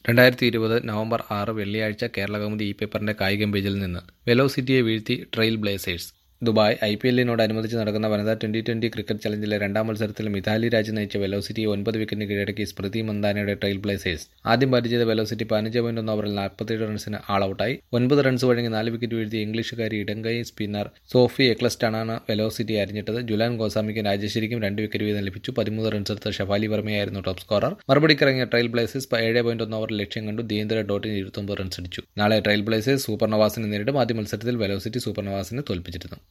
രണ്ടായിരത്തി ഇരുപത് നവംബർ ആറ് വെള്ളിയാഴ്ച കേരളകൗമുദി ഇ പേപ്പറിന്റെ കായികം പേജിൽ നിന്ന് വെലോസിറ്റിയെ വീഴ്ത്തി Trailblazers Dubai I P എല്ലിനോടനുബന്ധിച്ച് നടക്കുന്ന വനിതാ ട്വന്റി ട്വന്റി ക്രിക്കറ്റ് ചലഞ്ചിലെ രണ്ടാം മത്സരത്തിൽ മിതാലി രാജ് നയിച്ച വെലോസിറ്റിയെ ഒൻപത് വിക്കറ്റിന് കീഴടക്കി സ്മൃതി മന്ദാനയുടെ ട്രെയിൽ ബ്ലേസേഴ്സ് ആദ്യം ബാറ്റ് ചെയ്ത വെലോസിറ്റി പതിനഞ്ച് പോയിന്റ് ഒന്ന് ഓവറിൽ നാൽപ്പത്തിയേഴ് റൺസിന് ആൾ ഔട്ടായി ഒൻപത് റൺസ് വഴങ്ങി നാല് വിക്കറ്റ് വീഴ്ത്തിയ ഇംഗ്ലീഷുകാരി ഇടങ്കൈ സ്പിന്നർ സോഫി എക്ലസ്റ്റാണ് വെലോസിറ്റി അരിഞ്ഞിട്ടത് ജുലാൻ ഗോസാമിക്കും രാജേശ്വരിക്കും രണ്ട് വിക്കറ്റ് വീതം ലഭിച്ചു പതിമൂന്ന് റൺസ് എടുത്ത ഷഫാലി വർമ്മയായിരുന്നു ടോപ്പ് സ്കോറർ മറുപടിക്കിറങ്ങിയ ട്രെയിൽ ബ്ലേസേഴ്സ് ഏഴ് പോയിന്റ് ഒന്ന് ഓവറിൽ ലക്ഷ്യം കണ്ടു ദീന്ദ്ര ഡോട്ടിന് ഇരുപത്തൊമ്പത് റൺസ് അടിച്ചു നാളെ ട്രെയിൽ ബ്ലേസേഴ്സ് സൂപ്പർ നവാസിനെ നേരിടും ആദ്യ മത്സരത്തിൽ വെലോസിറ്റി സൂപ്പർ നവാസിനെ തോൽപ്പിച്ചിരുന്നു